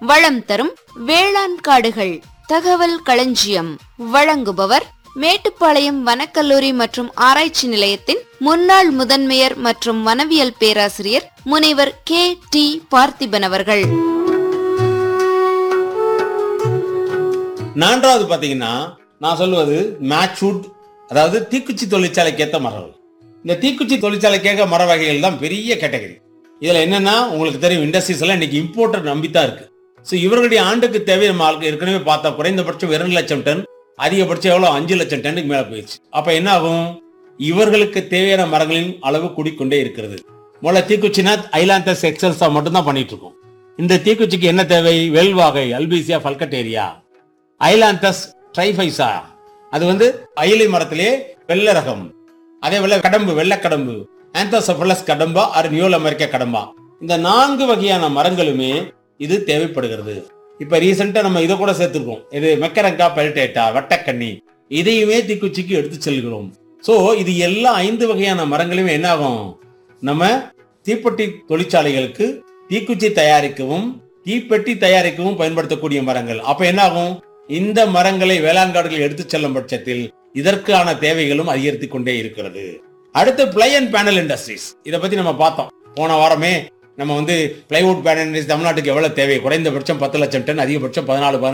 வளம் தரும் வேளாண் காடுகள் தகவல் களஞ்சியம் வழங்குபவர் மேட்டுப்பாளையம் வனக்கல்லூரி மற்றும் ஆராய்ச்சி நிலையத்தின் முன்னாள் முதன்மையர் மற்றும் வனவியல் பேராசிரியர் முனைவர் கே டி பார்த்திபன் அவர்கள் நான்காவது பாத்தீங்கன்னா நான் சொல்லுவது மேட்ச்வுட் அதாவது தீக்குச்சி தொழிற்சாலைக்கு ஏற்ற மரங்கள் இந்த தீக்குச்சி தொழிற்சாலைக்கு ஏற்ற மர வகைகள் தான் பெரிய கேட்டகரி இதுல என்னன்னா உங்களுக்கு தெரியும் இண்டஸ்ட்ரீஸ் எல்லாம் இன்னைக்கு இம்போர்ட்டர் நம்பித்தான் இருக்கு ஸோ இவர்களுடைய ஆண்டுக்கு தேவை நம்ம ஆளுக்கு ஏற்கனவே பார்த்தா குறைந்தபட்சம் இரண்டு லட்சம் டன் அதிகபட்சம் எவ்வளவு அஞ்சு லட்சம் டன்னுக்கு மேல போயிடுச்சு அப்ப என்ன ஆகும் இவர்களுக்கு தேவையான மரங்களின் அளவு கூடிக்கொண்டே இருக்கிறது முதல்ல தீக்குச்சினா ஐலாந்தஸ் எக்ஸல்ஸா மட்டும்தான் பண்ணிட்டு இருக்கோம் இந்த தீக்குச்சிக்கு என்ன தேவை வெல்வாகை அல்பீசியா ஃபல்கட்டேரியா ஐலாந்தஸ் ட்ரைஃபைசா அது வந்து அயிலை மரத்திலே வெள்ளை ரகம் அதே போல கடம்பு வெள்ளை கடம்பு ஆந்தோசபலஸ் கடம்பா ஆர் நியூல் அமெரிக்கா கடம்பா இந்த நான்கு வகையான மரங்களுமே இது தேவைப்படுகிறது இப்ப ரீசெண்டா நம்ம இதை கூட சேர்த்திருக்கோம் இது மெக்கரங்கா பெல்டேட்டா வட்டக்கண்ணி இதையுமே தீக்குச்சிக்கு எடுத்து செல்கிறோம் சோ இது எல்லா ஐந்து வகையான மரங்களுமே என்ன ஆகும் நம்ம தீப்பெட்டி தொழிற்சாலைகளுக்கு தீக்குச்சி தயாரிக்கவும் தீப்பெட்டி தயாரிக்கவும் பயன்படுத்தக்கூடிய மரங்கள் அப்ப என்ன ஆகும் இந்த மரங்களை வேளாண் காடுகளில் எடுத்து செல்லும் பட்சத்தில் இதற்கான தேவைகளும் அதிகரித்துக் கொண்டே இருக்கிறது அடுத்து பிளை அண்ட் பேனல் இண்டஸ்ட்ரீஸ் இதை பத்தி நம்ம பார்த்தோம் போன வாரமே நம்ம வந்து பிளைவுட் பேனல் இண்டஸ்ட்ரி தமிழ்நாட்டுக்கு எவ்வளவு தேவை குறைந்தபட்சம் பத்து லட்சம் டன் அதிகபட்சம் பதினாலு